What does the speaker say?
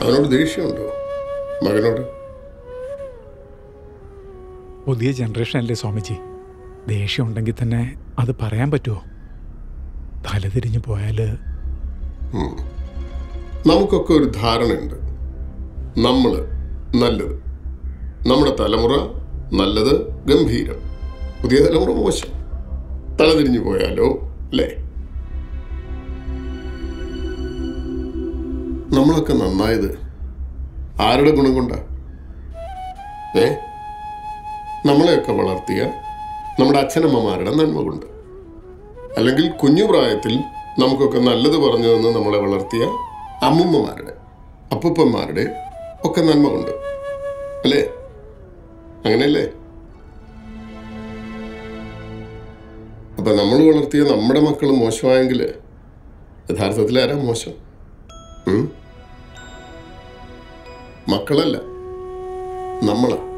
അവനോട് ദേഷ്യമുണ്ടോ മകനോട് പുതിയ ജനറേഷൻ അല്ലേ സ്വാമിജി ദേഷ്യം ഉണ്ടെങ്കിൽ തന്നെ അത് പറയാൻ പറ്റുമോ തലതിരിഞ്ഞു പോയാൽ നമുക്കൊക്കെ ഒരു ധാരണയുണ്ട് നമ്മൾ നല്ലത് നമ്മുടെ തലമുറ നല്ലത് ഗംഭീരം പുതിയ തലമുറ മോശം തലതിരിഞ്ഞു പോയാലോ അല്ലേ നമ്മളൊക്കെ നന്നായത് ആരുടെ ഗുണം കൊണ്ടാ ഏ നമ്മളെയൊക്കെ വളർത്തിയ നമ്മുടെ അച്ഛനമ്മമാരുടെ നന്മ കൊണ്ട് അല്ലെങ്കിൽ കുഞ്ഞു പ്രായത്തിൽ നമുക്കൊക്കെ നല്ലത് പറഞ്ഞു തന്ന് നമ്മളെ വളർത്തിയ അമ്മുമ്മമാരുടെ അപ്പൂപ്പന്മാരുടെ ഒക്കെ നന്മ കൊണ്ട് അല്ലേ അങ്ങനെയല്ലേ അപ്പൊ നമ്മൾ വളർത്തിയ നമ്മുടെ മക്കൾ മോശമായെങ്കിൽ യഥാർത്ഥത്തിൽ ആരാ മോശം ഉം? മക്കളല്ല നമ്മളാ